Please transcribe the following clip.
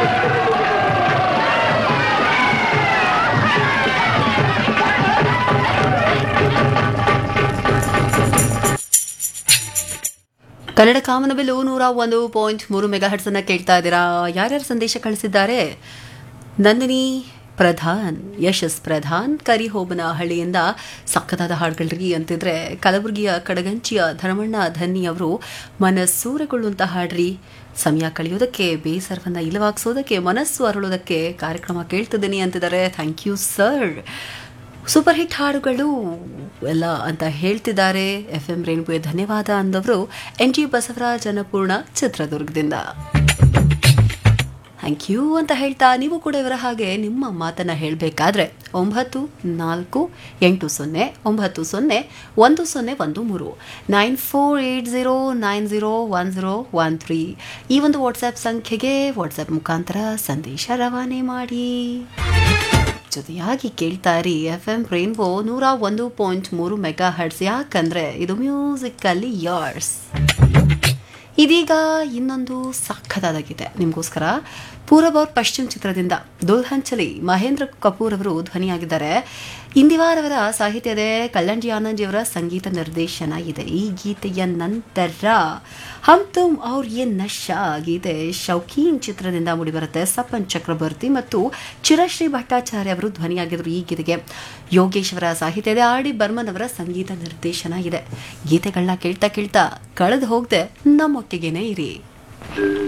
ಕನ್ನಡ ಕಾಮನಬಿಲ್ಲು ನೂರ ಒಂದು ಪಾಯಿಂಟ್ ಮೂರು ಮೆಗಾ ಅನ್ನ ಕೇಳ್ತಾ ಇದ್ದೀರಾ ಯಾರ್ಯಾರು ಸಂದೇಶ ಕಳಿಸಿದ್ದಾರೆ ನಂದಿನಿ ಪ್ರಧಾನ್ ಯಶಸ್ ಪ್ರಧಾನ್ ಕರಿಹೋಬನಹಳ್ಳಿಯಿಂದ ಸಕ್ಕತ್ತಾದ ಹಾಡುಗಳ್ರಿ ಅಂತಿದ್ರೆ ಕಲಬುರಗಿಯ ಕಡಗಂಚಿಯ ಧರ್ಮಣ್ಣ ಧನ್ನಿ ಅವರು ಮನಸ್ಸೂರೆಗೊಳ್ಳುವಂತ ಹಾಡ್ರಿ ಸಮಯ ಕಳೆಯೋದಕ್ಕೆ ಬೇಸರವನ್ನ ಇಲ್ಲವಾಗಿಸೋದಕ್ಕೆ ಮನಸ್ಸು ಅರಳೋದಕ್ಕೆ ಕಾರ್ಯಕ್ರಮ ಕೇಳ್ತಿದ್ದೀನಿ ಅಂತಿದ್ದಾರೆ thank you sir super hit ಹಾಡುಗಳು ಎಲ್ಲ ಅಂತ ಹೇಳ್ತಿದ್ದಾರೆ ಎಫ್ ಎಂ ರೇಣುಗೆ ಧನ್ಯವಾದ ಅಂದವರು ಎನ್ ಜಿ ಬಸವರಾಜ್ ಅನ್ನಪೂರ್ಣ ಚಿತ್ರದುರ್ಗದಿಂದ ಥ್ಯಾಂಕ್ ಯು ಅಂತ ಹೇಳ್ತಾ ನೀವು ಕೂಡ ಇವರ ಹಾಗೆ ನಿಮ್ಮ ಮಾತನ್ನ ಹೇಳಬೇಕಾದ್ರೆ ಒಂಬತ್ತು ನಾಲ್ಕು ಎಂಟು ಸೊನ್ನೆ ಒಂಬತ್ತು ಸೊನ್ನೆ ಒಂದು ಸೊನ್ನೆ ಒಂದು ಮೂರು nine four eight zero nine zero one zero one three ಈ ಒಂದು ವಾಟ್ಸ್ಆ್ಯಪ್ ಸಂಖ್ಯೆಗೆ ವಾಟ್ಸ್ಆ್ಯಪ್ ಮುಖಾಂತರ ಸಂದೇಶ ರವಾನೆ ಮಾಡಿ ಜೊತೆಯಾಗಿ ಕೇಳ್ತಾ ಇರಿ ಎಫ್ ಎಂ ರೇನ್ಬೋ ನೂರ ಒಂದು ಪಾಯಿಂಟ್ ಮೂರು ಮೆಗಾ ಹರ್ಟ್ಸ್ ಯಾಕಂದ್ರೆ ಇದು ಮ್ಯೂಸಿಕ್ ಅಲ್ಲಿ ಯಾರ್ಸ್ ಇದೀಗ ಇನ್ನೊಂದು ಸಖತ್ತಾದ ಗೀತೆ ನಿಮಗೋಸ್ಕರ ಪೂರಬ್ ಅವ್ರ ಪಶ್ಚಿಮ ಚಿತ್ರದಿಂದ ದುಲ್ಹನ್ ಚಲಿ ಮಹೇಂದ್ರ ಕಪೂರ್ ಅವರು ಧ್ವನಿಯಾಗಿದ್ದಾರೆ ಇಂದಿವಾರ್ ಅವರ ಸಾಹಿತ್ಯದ ಕಲ್ಯಾಣ್ಜಿ ಆನಂದ್ ಅವರ ಸಂಗೀತ ನಿರ್ದೇಶನ ಇದೆ ಈ ಗೀತೆಯ ನಂತರ ಹಮ್ ತುಮ್ ಅವ್ರ ಏನ್ ನಶಾ ಗೀತೆ ಶೌಕೀನ್ ಚಿತ್ರದಿಂದ ಮೂಡಿಬರುತ್ತೆ ಸಪನ್ ಚಕ್ರವರ್ತಿ ಮತ್ತು ಚಿರಶ್ರೀ ಭಟ್ಟಾಚಾರ್ಯ ಅವರು ಧ್ವನಿಯಾಗಿದ್ರು ಈ ಗೀತೆಗೆ ಯೋಗೇಶ್ ಅವರ ಸಾಹಿತ್ಯದ ಆರ್ ಡಿ ಬರ್ಮನ್ ಅವರ ಸಂಗೀತ ನಿರ್ದೇಶನ ಇದೆ ಗೀತೆಗಳನ್ನ ಕೇಳ್ತಾ ಕೇಳ್ತಾ ಕಳೆದು ಹೋಗದೆ ನಮ್ಮೊಟ್ಟಿಗೆನೇ ಇರಿ